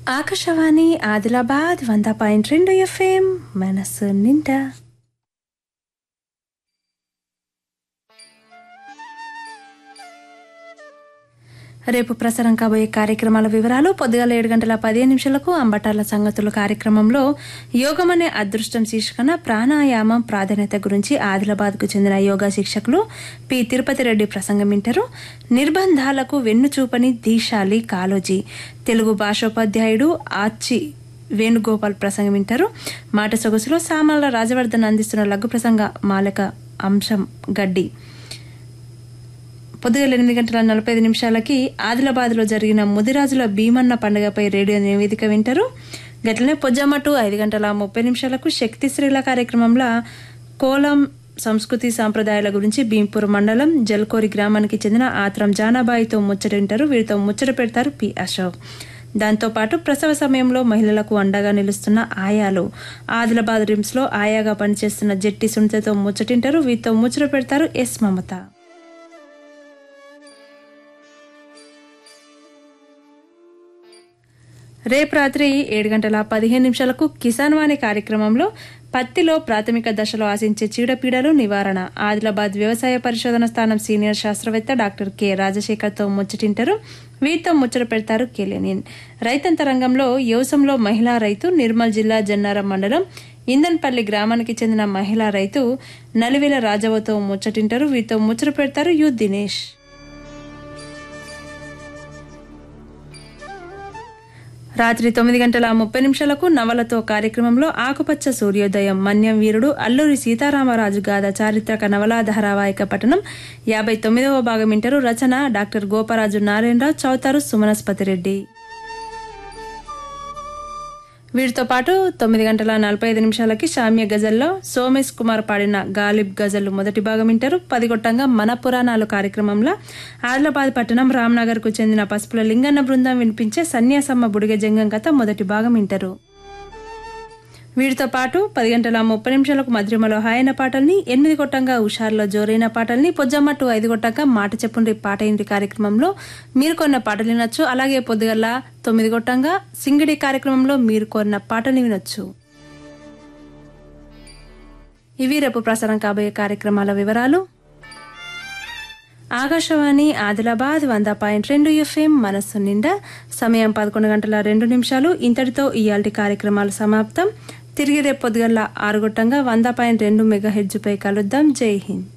ఆకాశవాణి ఆదిలాబాద్ వంద పాయింట్ రెండు ఎఫ్ఎం మనసు నిండా రేపు ప్రసారం కాబోయే కార్యక్రమాల వివరాలు పొద్దుగాల ఏడు గంటల పదిహేను నిమిషాలకు అంబటాల సంగతులు కార్యక్రమంలో యోగం అనే అదృష్టం శీర్షికన ప్రాణాయామం ప్రాధాన్యత గురించి ఆదిలాబాద్కు చెందిన యోగా శిక్షకులు పి తిరుపతి రెడ్డి ప్రసంగం వింటారు నిర్బంధాలకు వెన్నుచూపని దీశాలి కాలోజీ తెలుగు భాషోపాధ్యాయుడు ఆచి వేణుగోపాల్ ప్రసంగం వింటారు మాట సొగసులో సామాన్ల రాజవర్ధన్ అందిస్తున్న లఘు ప్రసంగ మాలక అంశం గడ్డి పొద్దుగల ఎనిమిది గంటల నలభై ఐదు నిమిషాలకి ఆదిలాబాద్లో జరిగిన ముదిరాజుల భీమన్న పండుగపై రేడియో నివేదిక వింటారు గట్లనే పొజ్జామటు ఐదు గంటల ముప్పై నిమిషాలకు శక్తి శ్రీల కార్యక్రమంలో కోలం సంస్కృతి సాంప్రదాయాల గురించి భీంపూర్ మండలం జల్కోరి గ్రామానికి చెందిన ఆత్రం జానాబాయితో ముచ్చట వింటారు వీరితో ముచ్చట పెడతారు పి అశోక్ దాంతోపాటు ప్రసవ సమయంలో మహిళలకు అండగా నిలుస్తున్న ఆయాలు ఆదిలాబాద్ రిమ్స్లో ఆయాగా పనిచేస్తున్న జట్టి సునీతతో ముచ్చటింటారు వీరితో ముచ్చట పెడతారు ఎస్ మమత రేపు రాత్రి ఏడు గంటల పదిహేను నిమిషాలకు కిసాన్ వాణి కార్యక్రమంలో పత్తిలో ప్రాథమిక దశలో ఆశించే చీడపీడలు నివారణ ఆదిలాబాద్ వ్యవసాయ పరిశోధన స్థానం సీనియర్ శాస్త్రవేత్త డాక్టర్ కె రాజశేఖర్తో ముచ్చటింటారు వీరితో ముచ్చట పెడతారు కెలెనిన్ రైతంత రంగంలో యోసంలో మహిళా రైతు నిర్మల్ జిల్లా జన్నారం మండలం ఇందన్పల్లి గ్రామానికి చెందిన మహిళా రైతు నలివేల రాజవతో ముచ్చటింటారు వీరితో ముచ్చట పెడతారు యు దినేష్ రాత్రి తొమ్మిది గంటల ముప్పై నిమిషాలకు నవలతో కార్యక్రమంలో ఆకుపచ్చ సూర్యోదయం మన్యం వీరుడు అల్లూరి సీతారామరాజు గాథ చారిత్రక నవలా ధారావాహిక పఠనం యాభై తొమ్మిదవ భాగం ఇంటరు రచన డాక్టర్ గోపరాజు నారాయణరావు చౌతారు సుమనస్పతి రెడ్డి వీటితో పాటు తొమ్మిది గంటల నలభై ఐదు నిమిషాలకి శామ్య గజల్లో సోమేష్ కుమార్ పాడిన గాలిబ్ గజల్ మొదటి భాగం వింటారు పదిగొట్టంగా మన పురాణాలు కార్యక్రమంలో ఆదిలాబాద్ పట్టణం రామ్నగర్ కు చెందిన పసుపుల లింగన్న బృందం వినిపించే సన్యాసమ్మ బుడిగ జంగం కథ మొదటి భాగం వింటారు వీటితో పాటు పది గంటల ముప్పై నిమిషాలకు మధ్యమలో హాయన పాటల్ని ఎనిమిది కొట్టంగా హుషారులో జోరైన పాటల్ని పొజ్జమ్మట్టు ఐదు కొట్టంగా మాట చెప్పుండ్రి పాట ఇంటి కార్యక్రమంలో మీరు కొన్న పాటలు వినొచ్చు అలాగే పొద్దుగల్ల తొమ్మిది కొట్టంగా సింగిడి కార్యక్రమంలో మీరు కొన్న పాటలు వినొచ్చు ఇవి రేపు ప్రసారం కాబోయే కార్యక్రమాల వివరాలు ఆకాశవాణి ఆదిలాబాద్ వంద పాయింట్ రెండు ఎఫ్ఎం మనస్సు నిండా సమయం పదకొండు గంటల రెండు నిమిషాలు ఇంతటితో ఇయాల్టి కార్యక్రమాలు సమాప్తం తిరిగి రేపు పొద్దుగల ఆరుగొట్టంగా వంద పాయింట్ రెండు మెగా హెడ్జ్పై కలుద్దాం జై హింద్